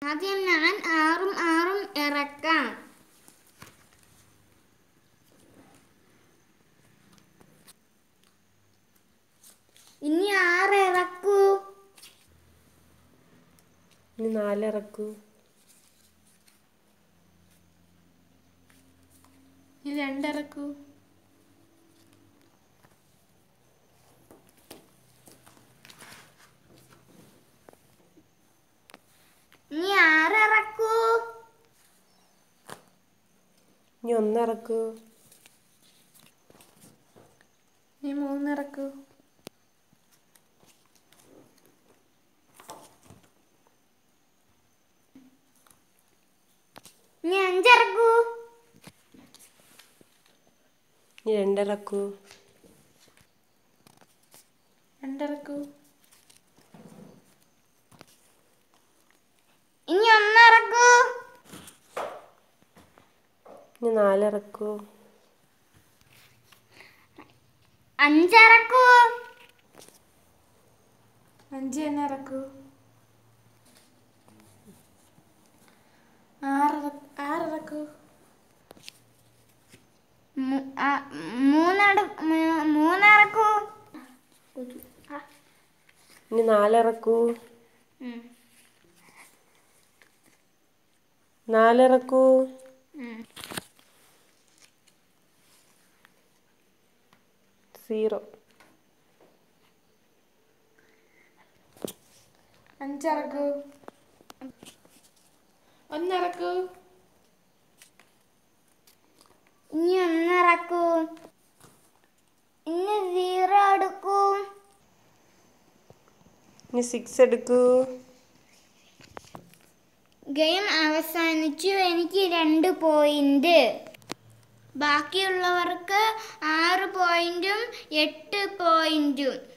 ആദ്യം ഞാൻ ആറും ആറും ഇറക്കാം ഇനി ആറ് ഇറക്കൂ ഇനി നാലിറക്കൂ ഇനി രണ്ടിറക്കൂ ഇനി ആറ് ഇറക്കൂ ഇനി ഒന്നിറക്കൂ ഇനി മൂന്നിറക്കൂ ഇനി അഞ്ചിറക്കൂ ഇനി രണ്ടിറക്കൂ രണ്ടിറക്കൂ ഇനി ഒന്നിറക്കൂ ഇനി നാലിറക്കൂ അഞ്ചിറക്കൂ അഞ്ച് തന്നെ ഇറക്കൂ ആറ് ആറിറക്കൂ മൂ- ആ, മൂന്നെട മൂ- മൂന്നിറക്കൂ ആ, ഇനി നാലിറക്കൂ ഉം, നാലിറക്കൂ ഉം. സീറോ അഞ്ചിറക്കൂ ഒന്നിറക്കൂ ഇനി ഒന്നിറക്കൂ ഇനി സീറോ എടുക്കൂ ഇനി സിക്സ് എടുക്കൂ ഗെയിം അവസാനിച്ചു എനിക്ക് രണ്ട് പോയിന്റ് ബാക്കിയുള്ളവർക്ക് ആറ് പോയിന്റും എട്ട് പോയിന്റും